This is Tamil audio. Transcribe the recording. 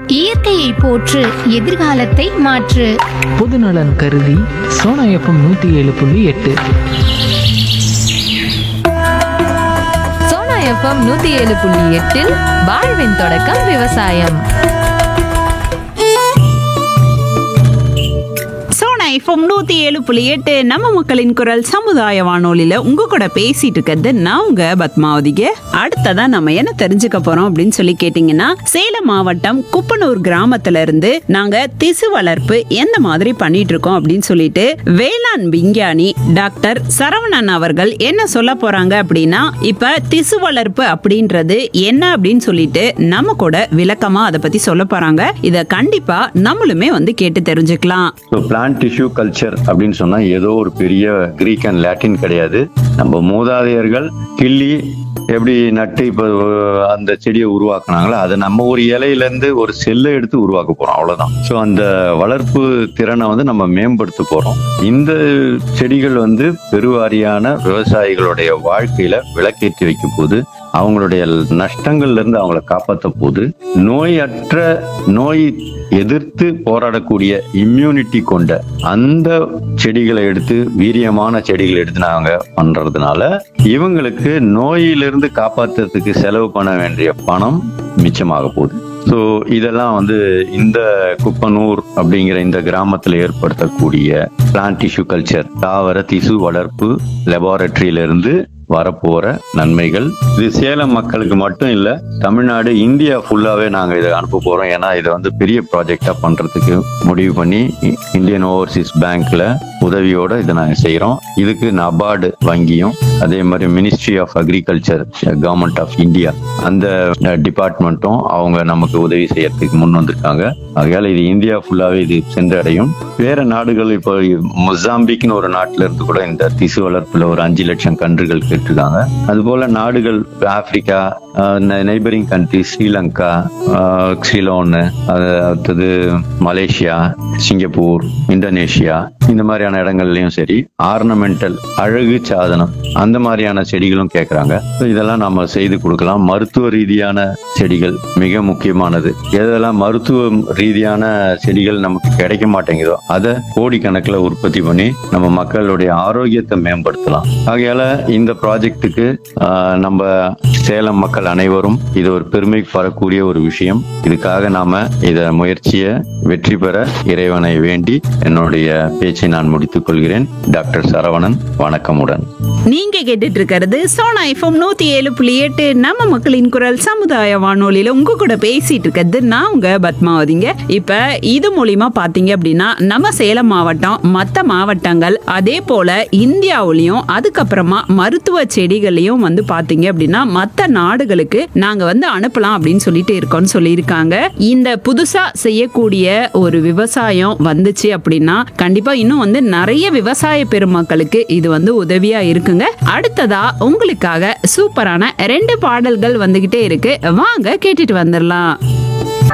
இயற்கையை போற்று எதிர்காலத்தை மாற்று பொதுநலன் கருதி சோனா எஃப்எம் நூற்றி ஏழு புள்ளி எட்டு சோனா எஃப்எம் நூத்தி ஏழு புள்ளி எட்டில் வாழ்வின் தொடக்கம் விவசாயம் சோனா எஃப்எம் நூத்தி ஏழு புள்ளி எட்டு நம்ம மக்களின் குரல் சமுதாய வானொலியில உங்க கூட பேசிட்டு இருக்கிறது நான் உங்க பத்மாவதிக அடுத்ததா நம்ம என்ன தெரிஞ்சுக்க போறோம் அப்படின்னு சொல்லி கேட்டீங்கன்னா சேலம் மாவட்டம் குப்பனூர் கிராமத்துல இருந்து நாங்க திசு வளர்ப்பு எந்த மாதிரி பண்ணிட்டு இருக்கோம் அப்படின்னு சொல்லிட்டு வேளாண் விஞ்ஞானி டாக்டர் சரவணன் அவர்கள் என்ன சொல்ல போறாங்க அப்படின்னா இப்ப திசு வளர்ப்பு அப்படின்றது என்ன அப்படின்னு சொல்லிட்டு நம்ம கூட விளக்கமா அதை பத்தி சொல்ல போறாங்க இத கண்டிப்பா நம்மளுமே வந்து கேட்டு தெரிஞ்சுக்கலாம் ஸோ பிளான்ட் டிஷ்யூ கல்ச்சர் அப்படின்னு சொன்னா ஏதோ ஒரு பெரிய கிரீக் அண்ட் லாட்டின் கிடையாது நம்ம மூதாதையர்கள் கிள்ளி எப்படி நட்டு இப்போ அந்த செடியை உருவாக்குனாங்களோ அதை நம்ம ஒரு இலையில இருந்து ஒரு செல்லை எடுத்து உருவாக்க போறோம் அவ்வளவுதான் ஸோ அந்த வளர்ப்பு திறனை வந்து நம்ம மேம்படுத்த போறோம் இந்த செடிகள் வந்து பெருவாரியான விவசாயிகளுடைய வாழ்க்கையில விளக்கேற்றி வைக்கும் போது அவங்களுடைய நஷ்டங்கள்ல இருந்து அவங்கள காப்பாற்ற போது நோயற்ற நோய் எதிர்த்து போராடக்கூடிய இம்யூனிட்டி கொண்ட அந்த செடிகளை எடுத்து வீரியமான செடிகளை எடுத்து நாங்க பண்றதுனால இவங்களுக்கு நோயிலிருந்து காப்பாத்துறதுக்கு செலவு பண்ண வேண்டிய பணம் மிச்சமாக போகுது ஸோ இதெல்லாம் வந்து இந்த குப்பனூர் அப்படிங்கிற இந்த கிராமத்தில் ஏற்படுத்தக்கூடிய பிளான்ட் டிஷ்யூ கல்ச்சர் தாவர திசு வளர்ப்பு லெபார்டரியில இருந்து வரப்போற நன்மைகள் இது சேலம் மக்களுக்கு மட்டும் இல்ல தமிழ்நாடு இந்தியா ஃபுல்லாவே நாங்க இதை அனுப்ப போறோம் ஏன்னா இதை வந்து பெரிய ப்ராஜெக்டா பண்றதுக்கு முடிவு பண்ணி இ- இந்தியன் ஓவர்சீஸ் பேங்க்ல உதவியோட இதை நாங்க செய்யறோம் இதுக்கு நபார்டு வங்கியும் அதே மாதிரி ministry of agriculture government of India அந்த டிபார்ட்மெண்ட்டும் அவங்க நமக்கு உதவி செய்யறதுக்கு முன் வந்திருக்காங்க ஆகையால இது இந்தியா ஃபுல்லாவே இது சென்றடையும் வேற நாடுகள் இப்போ மொசாம்பிக்னு ஒரு நாட்டுல இருந்து கூட இந்த திசு வளர்ப்புல ஒரு அஞ்சு லட்சம் கன்றுகள் கேட்டிருக்காங்க அதுபோல நாடுகள் Africa neighbouring country Sri Lanka ah Ceylon அது அடுத்தது மலேசியா சிங்கப்பூர் இந்தோனேஷியா இந்த மாதிரியான இடங்கள்லயும் சரி ஆர்னமெண்டல் அழகு சாதனம் அந்த மாதிரியான செடிகளும் கேட்கறாங்க So இதெல்லாம் நம்ம செய்து கொடுக்கலாம் மருத்துவ ரீதியான செடிகள் மிக முக்கியமானது எதெல்லாம் மருத்துவ ரீதியான செடிகள் நமக்கு கிடைக்க மாட்டேங்குதோ அதை கோடிக்கணக்கில் உற்பத்தி பண்ணி நம்ம மக்களுடைய ஆரோக்கியத்தை மேம்படுத்தலாம் ஆகையால இந்த ப்ராஜெக்ட்டுக்கு நம்ம சேலம் மக்கள் அனைவரும் இது ஒரு பெருமை பரக்கூடிய ஒரு விஷயம் இதுக்காக நாம இத முயற்சியை வெற்றி பெற இறைவனை வேண்டி என்னுடைய பேச்சை நான் முடித்துக் கொள்கிறேன் டாக்டர் சரவணன் வணக்கமுடன் நீங்க கேட்டுட்டு இருக்கிறது சோனா எஃப்எம் நூத்தி ஏழு புள்ளி எட்டு நம்ம மக்களின் குரல் சமுதாய வானொலியில உங்க கூட பேசிட்டு இருக்கிறது நான் உங்க பத்மாவதிங்க இப்ப இது மூலியமா பாத்தீங்க அப்படின்னா நம்ம சேலம் மாவட்டம் மத்த மாவட்டங்கள் அதே போல இந்தியாவுலயும் அதுக்கப்புறமா மருத்துவ செடிகளையும் வந்து பாத்தீங்க அப்படின்னா மத்த நாடுகளுக்கு நாங்க வந்து அனுப்பலாம் அப்படின்னு சொல்லிட்டு இருக்கோம்னு சொல்லியிருக்காங்க இந்த புதுசா செய்யக்கூடிய ஒரு விவசாயம் வந்துச்சு அப்படின்னா கண்டிப்பா இன்னும் வந்து நிறைய விவசாய பெருமக்களுக்கு இது வந்து உதவியா இருக்குங்க அடுத்ததா உங்களுக்காக சூப்பரான ரெண்டு பாடல்கள் வந்துகிட்டே இருக்கு வாங்க கேட்டுட்டு வந்துடலாம்